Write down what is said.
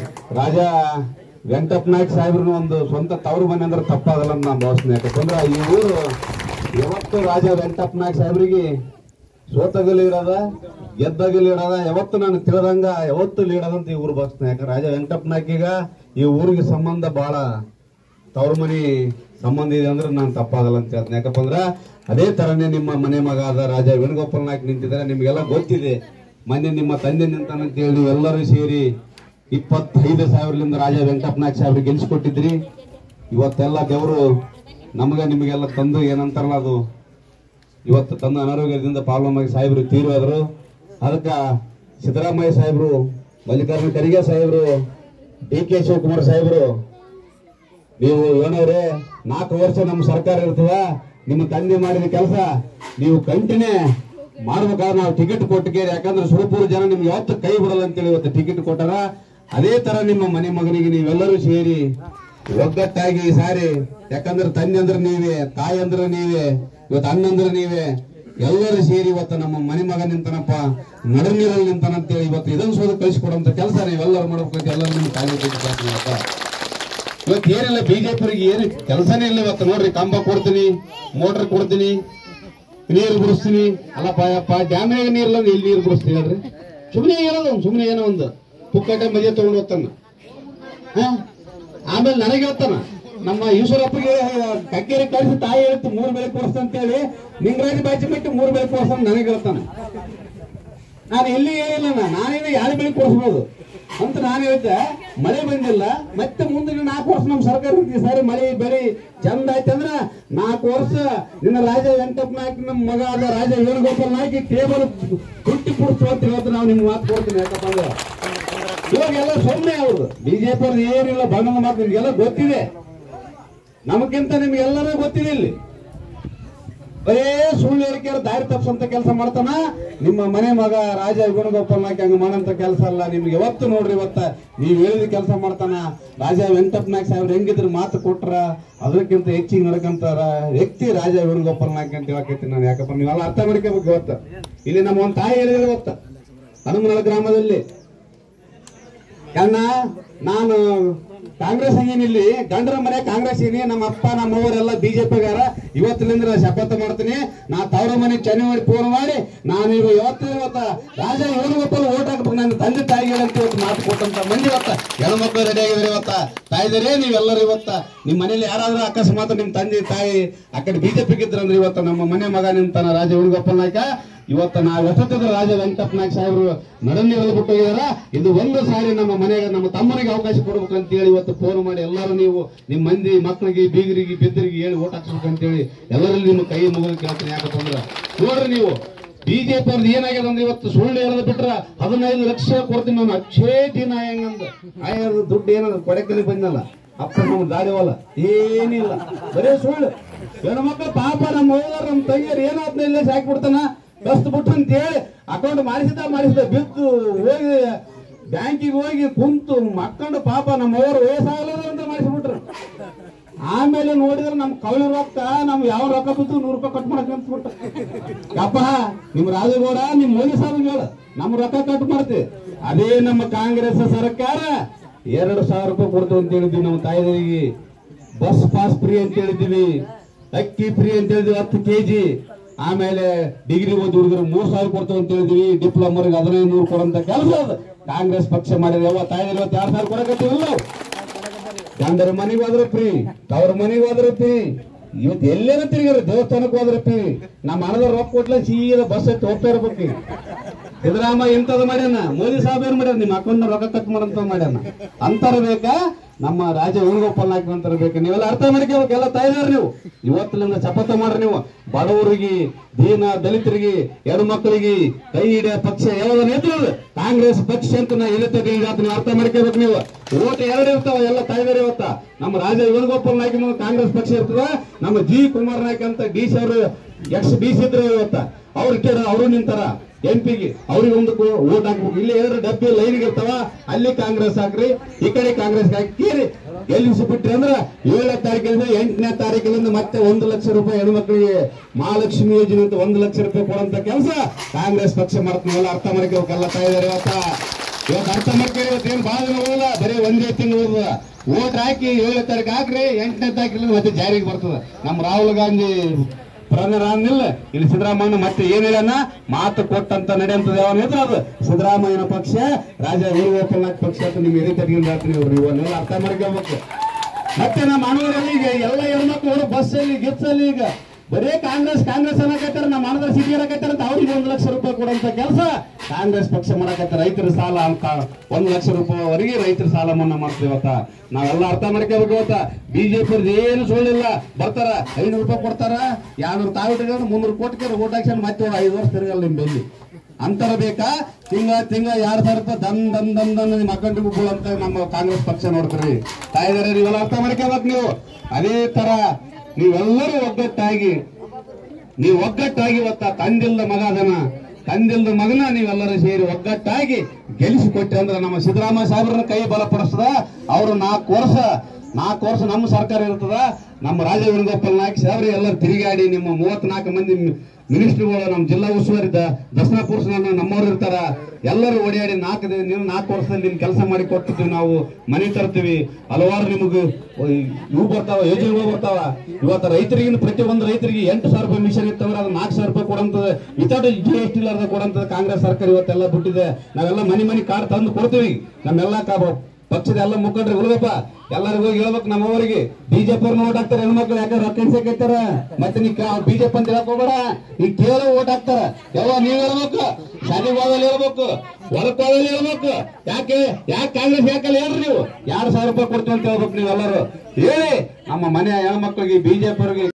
ರಾಜ ವೆಂಕಟಪ್ಪ ನಾಯ್ಕ ಸಾಹೇಬ್ರನ್ನ ಒಂದು ಸ್ವಂತ ತವರು ಮನೆ ಅಂದ್ರೆ ತಪ್ಪಾಗಲ್ಲ ಅಂತ ನಾನು ಭಾವಿಸ್ತೀನಿ ಯಾಕಂದ್ರೆ ಈ ಊರು ಯಾವತ್ತು ರಾಜ ವೆಂಕಟಪ್ಪ ನಾಯ್ಕ ಸಾಹೇಬ್ರಿಗೆ ಸೋತಾಗಲಿ ಇರೋದ ಗೆದ್ದಾಗಲಿ ಇರೋದ ಯಾವತ್ತು ನಾನು ತಿಳಿದಂಗ ಯಾವತ್ತು ಲೀಡದಂತ ಈ ಊರು ಭಾವಿಸ್ತೀನಿ ಯಾಕಂದ್ರೆ ರಾಜ ವೆಂಕಟಪ್ಪ ನಾಯ್ಕೀಗ ಈ ಊರಿಗೆ ಸಂಬಂಧ ಬಹಳ ತವ್ರ ಮನಿ ಸಂಬಂಧ ಇದೆ ಅಂದ್ರೆ ನಾನು ತಪ್ಪಾಗಲ್ಲ ಅಂತ ಹೇಳ್ತೀನಿ ಯಾಕಪ್ಪ ಅಂದ್ರ ಅದೇ ತರನೇ ನಿಮ್ಮ ಮನೆ ಮಗ ಆದ ರಾಜ ವೇಣುಗೋಪಾಲ್ ನಾಯ್ಕ ನಿಂತಿದ್ದಾರೆ ನಿಮ್ಗೆಲ್ಲ ಗೊತ್ತಿದೆ ಮೊನ್ನೆ ನಿಮ್ಮ ತಂದೆ ನಿಂತಾನಂತ ಹೇಳಿ ನೀವೆಲ್ಲರೂ ಸೇರಿ ಇಪ್ಪತ್ತೈದು ಸಾವಿರದಿಂದ ರಾಜ ವೆಂಕಟಪ್ಪ ನಾಯ್ಕ ಸಾಹೇಬ್ರಿಗೆ ಗೆಲ್ಸ್ಕೊಟ್ಟಿದ್ರಿ ಇವತ್ತೆಲ್ಲ ದೇವರು ನಮಗೆ ನಿಮಗೆಲ್ಲ ತಂದು ಏನಂತಾರಲ್ಲ ಅದು ಇವತ್ತು ತಂದು ಅನಾರೋಗ್ಯದಿಂದ ಪ್ರಾಬ್ಲಮ್ ಆಗಿ ಸಾಹೇಬರು ತೀರೋದ್ರು ಅದಕ್ಕೆ ಸಿದ್ದರಾಮಯ್ಯ ಸಾಹೇಬರು ಮಲ್ಲಿಕಾರ್ಜುನ ಖರ್ಗೆ ಸಾಹೇಬರು ಡಿ ಕೆ ಶಿವಕುಮಾರ್ ಸಾಹೇಬರು ನೀವು ಏನವ್ರೆ ನಾಲ್ಕು ವರ್ಷ ನಮ್ಮ ಸರ್ಕಾರ ಇರ್ತದ ನಿಮ್ಮ ತಂದೆ ಮಾಡಿದ ಕೆಲಸ ನೀವು ಕಂಟಿನ್ಯೂ ಮಾಡ್ಬೇಕಾದ್ರೆ ನಾವು ಟಿಕೆಟ್ ಕೊಟ್ಟಿಗೆ ಯಾಕಂದ್ರೆ ಸುರಪುರ ಜನ ನಿಮ್ಗೆ ಯಾವತ್ತು ಕೈ ಬಿಡಲ್ಲ ಅಂತೇಳಿ ಇವತ್ತು ಟಿಕೆಟ್ ಕೊಟ್ಟಾರ ಅದೇ ತರ ನಿಮ್ಮ ಮನೆ ಮಗನಿಗೆ ನೀವೆಲ್ಲರೂ ಸೇರಿ ಒಗ್ಗಟ್ಟಾಗಿ ಈ ಸಾರಿ ಯಾಕಂದ್ರೆ ತಂದೆ ಅಂದ್ರೆ ನೀವೇ ತಾಯಿ ಅಂದ್ರೆ ನೀವೇ ಇವತ್ತು ಅಣ್ಣಂದ್ರೆ ನೀವೇ ಎಲ್ಲರೂ ಸೇರಿ ಇವತ್ತು ನಮ್ಮ ಮನೆ ಮಗ ನಿಂತನಪ್ಪ ನಡನೀರಲ್ಲಿ ನಿಂತಾನಂತೇಳಿ ಇವತ್ತು ಇದನ್ನು ಸೋದ ಕಳಿಸ್ಕೊಡುವಂತ ಕೆಲಸ ನೀವೆಲ್ಲರೂ ಮಾಡ್ಬೇಕಂತ ಎಲ್ಲರೂ ನಿಮ್ಗೆ ಕಾಲಿ ಇವತ್ತು ಏನಿಲ್ಲ ಬಿಜೆಪಿಗೆ ಏನು ಕೆಲಸನೇ ಇಲ್ಲ ಇವತ್ತು ನೋಡ್ರಿ ಕಂಬ ಕೊಡ್ತೀನಿ ಮೋಟರ್ ಕೊಡ್ತೀನಿ ನೀರು ಬಿಡಿಸ್ತೀನಿ ಅಲ್ಲಪ್ಪ ಯಪ್ಪ ಡ್ಯಾಮ್ನಾಗ ನೀರಿಲ್ಲ ಅಂದ್ರೆ ಇಲ್ಲಿ ನೀರು ಬಿಡಿಸ್ತೀನಿ ಹೇಳ್ರಿ ಸುಮ್ಮನೆ ಏನೋ ಒಂದು ಸುಮ್ಮನೆ ಏನೋ ಒಂದು ಪುಕ್ಕಟೆ ಮಜೆ ತಗೊಂಡು ಹೋಗ್ತಾನ ಹ? ಆಮೇಲೆ ನನಗೆ ಹೇಳ್ತಾನ ನಮ್ಮ ಈಶ್ವರಪ್ಪಗೆ ಕಕ್ಕೇರಿ ಕಳಿಸಿ ತಾಯಿ ಹೇಳ್ತು ಮೂರ್ ಬೆಳೆ ಕೊಡ್ಸ ಅಂತೇಳಿ ನಿಂಗರಾಜ್ ಬಾಚಿ ಬಿಟ್ಟು ಮೂರ್ ಬೆಳೆ ಕೊಡ್ಸ ಅಂತ ನನಗೆ ಹೇಳ್ತಾನ ನಾನು ಎಲ್ಲಿ ಹೇಳಿಲ್ಲ ನಾನು ನಾನೇನು ಯಾರು ಬೆಳೆ ಕೊಡಿಸ್ಬೋದು ಅಂತ ನಾನು ಹೇಳ್ದೆ ಮಳೆ ಬಂದಿಲ್ಲ ಮತ್ತೆ ಮುಂದಿನ ನಾಲ್ಕು ವರ್ಷ ನಮ್ಮ ಸರ್ಕಾರ ಇರ್ತದೆ. ಈ ಸಾರಿ ಮಳೆ ಬೆಳೆ ಚಂದ ಆಯ್ತಂದ್ರ ನಾಲ್ಕು ವರ್ಷ ನಿನ್ನ ರಾಜ ವೆಂಕಟಪ್ಪ ನಾಯ್ಕ ನಮ್ಮ ಮಗ ಆದ ರಾಜ ವೇಣುಗೋಪಾಲ್ ನಾಯ್ಕ ಟೇಬಲ್ ಕುಟ್ಟಿ ಪುಡ್ತು ಅಂತ ಇವತ್ತು ನಾವು ನಿಮ್ಗೆ ಮಾತು ಕೊಡ್ತೀನಿ ಯಾಕಪ್ಪ ಅಂದ್ರೆ ಇವಾಗೆಲ್ಲ ಸೊನ್ನೆ ಅವ್ರದ್ದು ಬಿಜೆಪಿ ಅವ್ರದ್ದು ಏನಿಲ್ಲ ಬಣ್ಣದ ಮಾತು ನಿಮ್ಗೆಲ್ಲ ಗೊತ್ತಿದೆ ನಮಗಿಂತ ನಿಮ್ಗೆಲ್ಲರೂ ಗೊತ್ತಿದೆ ಇಲ್ಲಿ ಬರೇ ಸುಳ್ಳು ಹೇಳಿಕೆಯವ್ರು ದಾರಿ ತಪ್ಪಿಸಂತ ಕೆಲಸ ಮಾಡ್ತಾನ ನಿಮ್ಮ ಮನೆ ಮಗ ರಾಜ ವೇಣುಗೋಪಾಲ್ ನಾಯ್ಕ ಹಂಗ ಮಾಡಂತ ಕೆಲಸ ಅಲ್ಲ ನಿಮ್ಗೆ ಯಾವತ್ತು ನೋಡ್ರಿ ಇವತ್ತ ನೀವ್ ಹೇಳಿದ ಕೆಲಸ ಮಾಡ್ತಾನ ರಾಜ ವೆಂಕಟಪ್ಪ ನಾಯ್ಕ ಸಾಹೇಬ್ರು ಹೆಂಗಿದ್ರು ಮಾತು ಕೊಟ್ರ ಅದಕ್ಕಿಂತ ಹೆಚ್ಚಿಗೆ ನಡ್ಕಂತಾರ ವ್ಯಕ್ತಿ ರಾಜ ವೇಣುಗೋಪಾಲ್ ನಾಯ್ಕ ಅಂತ ಹೇಳಕೈತಿ ನಾನು ಯಾಕಪ್ಪ ನೀವೆಲ್ಲ ಅರ್ಥ ಮಾಡ್ಕೋಬೇಕು ಇವತ್ತ ಇಲ್ಲಿ ನಮ್ಮ ಒಂದು ತಾಯಿ ಹೇಳಿದ್ರೆ ಇವತ್ತ ಹನುಮನಳ ಗ್ರಾಮದಲ್ಲಿ ಕಣ್ಣ ನಾನು ಕಾಂಗ್ರೆಸ್ ಇಲ್ಲಿ ಗಂಡರ ಮನೆ ಕಾಂಗ್ರೆಸ್ ಏನಿ ನಮ್ಮ ಅಪ್ಪ ನಮ್ಮ ಅವರೆಲ್ಲ ಬಿಜೆಪಿಗಾರ ಇವತ್ತಿನಿಂದ ಶಪಥ ಮಾಡ್ತೀನಿ ನಾ ತವರ ಮನೆ ಚನ್ನಿವಾಡಿ ಫೋನ್ ಮಾಡಿ ನಾನು ಈಗ ಇವತ್ತು ಇವತ್ತ ರಾಜ ವೇಣುಗೋಪಾಲ್ ಓಟ್ ಹಾಕ್ಬೇಕು ನನ್ನ ತಂದೆ ತಾಯಿಗೆ ಅಂತ ಇವತ್ತು ಮಾತು ಕೊಟ್ಟಂತ ಮಂದಿ ಇವತ್ತ ಹೆಣ್ಮಕ್ಳು ರೆಡಿ ಆಗಿದ್ರೆ ಇವತ್ತ ತಾಯಿದರೆ ನೀವೆಲ್ಲರೂ ಇವತ್ತ ನಿಮ್ಮ ಮನೇಲಿ ಯಾರಾದ್ರೂ ಅಕಸ್ಮಾತ್ ನಿಮ್ಮ ತಂದೆ ತಾಯಿ ಆ ಕಡೆ ಬಿಜೆಪಿಗೆ ಇದ್ರಂದ್ರೆ ಇವತ್ತ ನಮ್ಮ ಮನೆ ಮಗ ನಿಂತಾನ ರಾಜ ವೇಣುಗೋಪಾಲ್ ನಾಯ್ಕ ಇವತ್ತು ನಾವು ಎಷ್ಟೊತ್ತಿದ್ರು ರಾಜ ವೆಂಕಟಪ್ಪ ನಾಯ್ಕ ಸಾಹೇಬರು ನಡನೀರಲ್ಲಿ ಬಿಟ್ಟು ಹೋಗಿದಾರ ಇದು ಒಂದು ಸಾರಿ ನಮ್ಮ ಮನೆಗೆ ನಮ್ಮ ತಮ್ಮನಿಗೆ ಅವಕಾಶ ಕೊಡ್ಬೇಕು ಅಂತ ಹೇಳಿ ಇವತ್ತು ಫೋನ್ ಮಾಡಿ ಎಲ್ಲರೂ ನೀವು ನಿಮ್ಮ ಮಂದಿ ಮಕ್ಕಳಿಗೆ ಬೀಗರಿಗೆ ಬಿದ್ದರಿಗೆ ಹೇಳಿ ಓಟ್ ಹಾಕ್ಸ್ಬೇಕು ಅಂತ ಹೇಳಿ ಎಲ್ಲರಲ್ಲಿ ನಿಮ್ಮ ಕೈ ಮುಗಿದು ಕೇಳ್ತೀನಿ ಯಾಕಪ್ಪ ಅಂದ್ರೆ ನೋಡ್ರಿ ನೀವು ಬಿಜೆಪಿ ಅವ್ರದ್ದು ಏನಾಗ್ಯದ ಅಂದ್ರೆ ಇವತ್ತು ಸುಳ್ಳು ಹೇಳದ್ ಬಿಟ್ರ ಹದಿನೈದು ಲಕ್ಷ ಕೊಡ್ತೀನಿ ನಾನು ಅಕ್ಷೇ ದಿನ ಹೆಂಗಂದ ಆಯದ ದುಡ್ಡು ಏನದ ಕೊಡಕಲಿ ಬಂದಲ್ಲ ಅಪ್ಪ ನಮ್ಮ ದಾರಿ ಹೊಲ ಏನಿಲ್ಲ ಬರೇ ಸುಳ್ಳು ಹೆಣ್ಮಕ್ಳು ಪಾಪ ನಮ್ಮ ಹೋದಾರ ನಮ್ಮ ತಂಗಿಯರು ಏನಾದ್ನ ಇಲ್ಲೇ ಸಾಕಿ ಬಿಡ್ತಾನ ಕಷ್ಟ ಬಿಟ್ಟು ಅಂತ ಹೇಳಿ ಅಕೌಂಟ್ ಮಾಡಿಸಿದ ಮಾಡಿಸಿದ ಬಿದ್ದು ಹೋಗಿ ಬ್ಯಾಂಕಿಗೆ ಹೋಗಿ ಕುಂತು ಮಕ್ಕಂಡು ಪಾಪ ನಮ್ಮ ಅವ್ರ ವಯಸ್ಸಾಗಲ್ಲ ಅಂತ ಮಾಡಿಸ್ಬಿಟ್ರು ಆಮೇಲೆ ನೋಡಿದ್ರೆ ನಮ್ ಕವಳಿ ರೊಕ್ಕ ನಮ್ ಯಾವ ರೊಕ್ಕ ಬಿದ್ದು ನೂರು ರೂಪಾಯಿ ಕಟ್ ಮಾಡಕ್ ನಿಂತ್ಬಿಟ್ಟ ಯಪ್ಪ ನಿಮ್ ರಾಜಗೌಡ ನಿಮ್ ಮೋದಿ ಸಾಹೇಬ್ ಹೇಳ ನಮ್ ರೊಕ್ಕ ಕಟ್ ಮಾಡ್ತೀವಿ ಅದೇ ನಮ್ಮ ಕಾಂಗ್ರೆಸ್ ಸರ್ಕಾರ ಎರಡು ಸಾವಿರ ರೂಪಾಯಿ ಕೊಡ್ತು ಅಂತ ಹೇಳಿದ್ವಿ ನಮ್ಮ ತಾಯಿಗಳಿಗೆ ಬಸ್ ಪಾಸ್ ಫ್ರೀ ಅಂತ ಹೇಳಿದ್ವಿ ಅಕ್ಕಿ ಫ್ರೀ ಅಂತ ಹೇಳಿದ್ವಿ ಹತ್ತು ಕೆಜಿ ಆಮೇಲೆ ಡಿಗ್ರಿ ಓದಿ ಹುಡುಗರು ಮೂರ್ ಸಾವಿರ ಕೊಡ್ತೇವೆ ಅಂತ ಹೇಳಿದ್ವಿ ಡಿಪ್ಲೊಮರ್ಗೆ ಹದಿನೈದು ನೂರು ಕೊಡಂತ ಕೆಲಸ ಅದು ಕಾಂಗ್ರೆಸ್ ಪಕ್ಷ ಮಾಡಿದ್ರೆ ಯಾವ ತಾಯಿದ್ರೆ ಇವತ್ತು ಎರಡು ಸಾವಿರ ಕೊಡಕತ್ತೀವಲ್ಲ ನಾವು. ಗಂಡರ ಮನೆಗೆ ಹೋದ್ರೆ ಫ್ರೀ ತವ್ರ ಮನೆಗೆ ಹೋದ್ರೆ ಫ್ರೀ ಇವತ್ತು ಎಲ್ಲೇನ ತಿರುಗಾರ ದೇವಸ್ಥಾನಕ್ಕೆ ಹೋದ್ರೆ ಫ್ರೀ ನಮ್ಮ ಹಣದ ರೊಕ್ಕ ಕೊಟ್ಲ ಸೀದಾ ಬಸ್ ಹತ್ತಿ ಹೋಗ್ತಾ ಇರ್ಬೇಕು ಈಗ. ಸಿದ್ದರಾಮಯ್ಯ ಇಂಥದ್ದು ಮಾಡ್ಯಾನ ಮೋದಿ ಸಾಹೇಬ್ ಏನ್ ಮಾಡ್ಯಾನ ನಿಮ್ಮ ಅಕೌಂಟ್ ರೊಕ್ಕ ಕಟ್ ಮಾಡಂತ ಮಾಡ್ಯಾನ ಅಂತರ ಬೇಕಾ ನಮ್ಮ ರಾಜ ವೇಣುಗೋಪಾಲ್ ನಾಯ್ಕ ಅಂತರ ಬೇಕಾ ನೀವೆಲ್ಲ ಅರ್ಥ ಮಾಡ್ಕೋಬೇಕು ಎಲ್ಲ ತಾಯಿದಾರ ನೀವು ಇವತ್ತಿನಿಂದ ಶಪಥ ಮಾಡ್ರಿ ನೀವು ಬಡವರಿಗೆ ದೀನ ದಲಿತರಿಗೆ ಹೆಣ್ಣು ಮಕ್ಕಳಿಗೆ ಕೈ ಹಿಡಿಯೋ ಪಕ್ಷ ಯಾವ್ದು ಇದ್ರು ಕಾಂಗ್ರೆಸ್ ಪಕ್ಷ ಅಂತ ನಾ ಎಲ್ಲಿ ನೀವು ಅರ್ಥ ಮಾಡ್ಕೋಬೇಕು ನೀವು ಓಟ್ ಎರಡು ಇರ್ತಾವ ಎಲ್ಲ ತಾಯಿದಾರ ಇವತ್ತ ನಮ್ಮ ರಾಜ ವೇಣುಗೋಪಾಲ್ ನಾಯ್ಕ ಕಾಂಗ್ರೆಸ್ ಪಕ್ಷ ಇರ್ತದ ನಮ್ಮ ಜಿ ಕುಮಾರ್ ನಾಯ್ಕ ಅಂತ ಡಿ ಸಿ ಅವರು ಎಕ್ಸ್ ಡಿ ಸಿ ಇದ್ರು ಇವತ್ತ ಅವ್ರ ಕೇಳ ಅವರು ನಿಂತಾರ ಎಂ ಪಿಗೆ ಅವ್ರಿಗೆ ಒಂದು ಓಟ್ ಹಾಕ್ಬೇಕು ಇಲ್ಲಿ ಎರಡು ಡಬ್ಬಿ ಲೈನ್ ಇರ್ತಾವ ಅಲ್ಲಿ ಕಾಂಗ್ರೆಸ್ ಹಾಕ್ರಿ ಈ ಕಡೆ ಕಾಂಗ್ರೆಸ್ ಹಾಕಿರಿ ಗೆಲ್ಲಿಸಿ ಬಿಟ್ರಿ ಅಂದ್ರ ಏಳನೇ ತಾರೀಕಿಂದ ಎಂಟನೇ ತಾರೀಕಿನಿಂದ ಮತ್ತೆ ಒಂದು ಲಕ್ಷ ರೂಪಾಯಿ ಹೆಣ್ಮಕ್ಳಿಗೆ ಮಹಾಲಕ್ಷ್ಮಿ ಯೋಜನೆ ಅಂತ ಒಂದು ಲಕ್ಷ ರೂಪಾಯಿ ಕೊಡುವಂತ ಕೆಲಸ ಕಾಂಗ್ರೆಸ್ ಪಕ್ಷ ಮಾಡ್ತೀವಲ್ಲ ಅರ್ಥ ಮಾಡ್ಕೋಬೇಕಲ್ಲ ತಾಯಿದಾರೆ ಇವತ್ತ ಇವತ್ತು ಅರ್ಥ ಮಾಡ್ತೀರಿ ಇವತ್ತೇನು ಭಾಳ ದಿನ ಉಳಿದ ಬರೀ ಒಂದೇ ತಿಂಗಳು ಉಳಿದ ಓಟ್ ಹಾಕಿ ಏಳನೇ ತಾರೀಕು ಹಾಕ್ರಿ ಎಂಟನೇ ತಾರೀಕು ಮತ್ತೆ ಜಾರಿಗೆ ಬರ್ತದ ನಮ್ಮ ರಾಹುಲ್ ಗಾಂಧಿ ಪ್ರಧಾನ ಅಂದಿಲ್ಲ ಇಲ್ಲಿ ಸಿದ್ದರಾಮಯ್ಯ ಮತ್ತೆ ಏನ್ ಹೇಳನ ಮಾತು ಕೊಟ್ಟಂತ ನಡೆಯಂತದ ಯಾವ ಇದ್ರೆ ಅದು ಸಿದ್ದರಾಮಯ್ಯನ ಪಕ್ಷ ರಾಜ ವೇಣುಗೋಪಾಲ್ನಾಥ್ ಪಕ್ಷ ಅಂತ ನಿಮ್ ಎದೆ ತಗೊಂಡು ನೋಡ್ರಿ ಇವನ್ನೆಲ್ಲ ಅರ್ಥ ಮಾಡ್ಕೋಬೇಕು ಮತ್ತೆ ನಮ್ಮ ಅನುವರಲ್ಲಿ ಈಗ ಎಲ್ಲ ಹೆಣ್ಮಕ್ಳು ಬಸ್ಸಲ್ಲಿ ಗಿಚ್ಚಲ್ಲಿ ಈಗ ಬರೇ ಕಾಂಗ್ರೆಸ್ ಕಾಂಗ್ರೆಸ್ ಅನ್ನಕತ್ತಾರ ನಮ್ಮ ಅಣ್ಣದ ಸಿಟಿ ಇರಕತ್ತಾರ ಅಂತ ಅವ್ರಿಗೆ ಒಂದು ಲಕ್ಷ ರೂಪಾಯಿ ಕೊಡುವಂತ ಕೆಲಸ ಕಾಂಗ್ರೆಸ್ ಪಕ್ಷ ಮಾಡಕತ್ತಾರ ರೈತರ ಸಾಲ ಅಂತ ಒಂದು ಲಕ್ಷ ರೂಪಾಯಿವರೆಗೆ ರೈತರ ಸಾಲ ಮನ್ನಾ ಮಾಡ್ತೀವಿ ಇವತ್ತ ನಾವೆಲ್ಲ ಅರ್ಥ ಮಾಡ್ಕೋಬೇಕು ಇವತ್ತ ಬಿಜೆಪಿ ಏನು ಸುಳ್ಳಿಲ್ಲ ಬರ್ತಾರ ಐನೂರು ರೂಪಾಯಿ ಕೊಡ್ತಾರ ಎರಡ್ನೂರು ತಾವಿಟ್ಟು ಮುನ್ನೂರು ಕೋಟಿ ಓಟ್ ಹಾಕ್ಸ್ಕೊಂಡು ಮತ್ತೆ ಅವ್ರು ಐದು ವರ್ಷ ತಿರುಗಲ್ಲ ನಿಮ್ ಬೆಲ್ಲಿ ಅಂತರ ಬೇಕಾ ತಿಂಗಳ ತಿಂಗಳ ಎರಡ್ ಸಾವಿರ ರೂಪಾಯಿ ದನ್ ದನ್ ದನ್ ದನ್ ನಿಮ್ಮ ಅಕೌಂಟಿಗೆ ಬೀಳಂತ ನಮ್ಮ ಕಾಂಗ್ರೆಸ್ ಪಕ್ಷ ನೋಡ್ತೀರಿ ತಾಯಿದಾರೆ ನೀವೆಲ್ಲ ಅರ್ಥ ಮಾಡ್ಕೋಬೇಕು ನೀವು ಅದೇ ತರ ನೀವೆಲ್ಲರೂ ಒಗ್ಗಟ್ಟಾಗಿ ನೀವು ಒಗ್ಗಟ್ಟಾಗಿ ಇವತ್ತ ತಂದಿಲ್ದ ಮಗ ಅದನ ತಂದಿಲ್ದ ಮಗನ ನೀವೆಲ್ಲರೂ ಸೇರಿ ಒಗ್ಗಟ್ಟಾಗಿ ಗೆಲ್ಲಿಸಿಕೊಟ್ರಿ ಅಂದ್ರೆ ನಮ್ಮ ಸಿದ್ದರಾಮಯ್ಯ ಸಾಹೇಬ್ರನ್ನ ಕೈ ಬಲಪಡಿಸ್ತದ ಅವರು ನಾಲ್ಕು ವರ್ಷ ನಾಲ್ಕು ವರ್ಷ ನಮ್ಮ ಸರ್ಕಾರ ಇರ್ತದ ನಮ್ಮ ರಾಜ ವೇಣುಗೋಪಾಲ್ ನಾಯ್ಕ ಸಾಹೇಬ್ರು ಎಲ್ಲರೂ ತಿರುಗಾಡಿ ನಿಮ್ಮ ಮೂವತ್ನಾಲ್ಕು ಮಂದಿ ಮಿನಿಸ್ಟ್ರಿಗಳು ನಮ್ಮ ಜಿಲ್ಲಾ ಉಸ್ತುವಾರಿ ದ- ದರ್ಶನ ಪುರುಷ ನಮ್ಮವ್ರು ಇರ್ತಾರ ಎಲ್ಲರೂ ಓಡಾಡಿ ನಾಲ್ಕು ದಿನ ನೀವು ನಾಲ್ಕು ವರ್ಷದಲ್ಲಿ ನಿಮ್ ಕೆಲಸ ಮಾಡಿ ಕೊಟ್ಟಿರ್ತೀವಿ ನಾವು ಮನೆ ತರ್ತೀವಿ ಹಲವಾರು ನಿಮಗೆ ಇವು ಬರ್ತಾವ ಯೋಜನೆಗಳು ಬರ್ತಾವ ಇವತ್ತು ರೈತರಿಗೆ ಪ್ರತಿ ಒಂದು ರೈತರಿಗೆ ಎಂಟು ಸಾವಿರ ರೂಪಾಯಿ ಮಿಷನ್ ಇತ್ತಂದ್ರೆ ಅದು ನಾಲ್ಕು ಸಾವಿರ ರೂಪಾಯಿ ಕೊಡಂತದ ವಿತೌಟ್ ಜಿ ಎಸ್ ಟಿ ಇಲ್ಲಾರ್ದ ಕೊಡಂತದ ಕಾಂಗ್ರೆಸ್ ಸರ್ಕಾರ ಇವತ್ತೆಲ್ಲ ಬಿಟ್ಟಿದೆ ನಾವೆಲ್ಲ ಮನೆ ಮನೆ ಕಾರ್ಡ್ ತಂದು ಕೊಡ್ತೀವಿ ನಮ್ಮೆಲ್ಲ ಕಾ- ಪಕ್ಷದ ಎಲ್ಲ ಮುಖಂಡರು ಉಳಿದಪ್ಪ ಎಲ್ಲರಿಗೂ ಹೋಗಿ ಹೇಳ್ಬೇಕು ನಮ್ಮವರಿಗೆ ಬಿಜೆಪಿ ಅವ್ರನ್ನ ಓಟ್ ಹಾಕ್ತಾರೆ ಹೆಣ್ಮಕ್ಳು ಯಾಕೆ ರೊಕ್ಕ ಎಣ್ಸಕೈತಾರ ಮತ್ತೆ ನೀ ಬಿಜೆಪಿ ಅಂತ ಹೇಳಕ್ ಹೋಗ್ಬೇಡ ಈ ಕೇವಲ ಓಟ್ ಹಾಕ್ತಾರ ಯಾವ ನೀವ್ ಹೇಳ್ಬೇಕು ಶಾಲೆಗೆ ಹೋದಲ್ಲಿ ಹೇಳ್ಬೇಕು ಹೊಲಕ್ ಹೋದಲ್ಲಿ ಹೇಳ್ಬೇಕು ಯಾಕೆ ಯಾಕೆ ಕಾಂಗ್ರೆಸ್ ಯಾಕಲ್ಲ ಹೇಳ್ರಿ ನೀವು ಎರಡ್ ಸಾವಿರ ರೂಪಾಯಿ ಕೊಡ್ತೀವಿ ಅಂತ ಹೇಳ್ಬೇಕು ನೀವೆಲ್ಲರೂ ಹೇಳಿ ನಮ್ಮ ಮನೆಯ ಹೆಣ್ಮಕ್ಳಿಗೆ ಬಿಜೆಪಿ ಅವ್ರಿಗೆ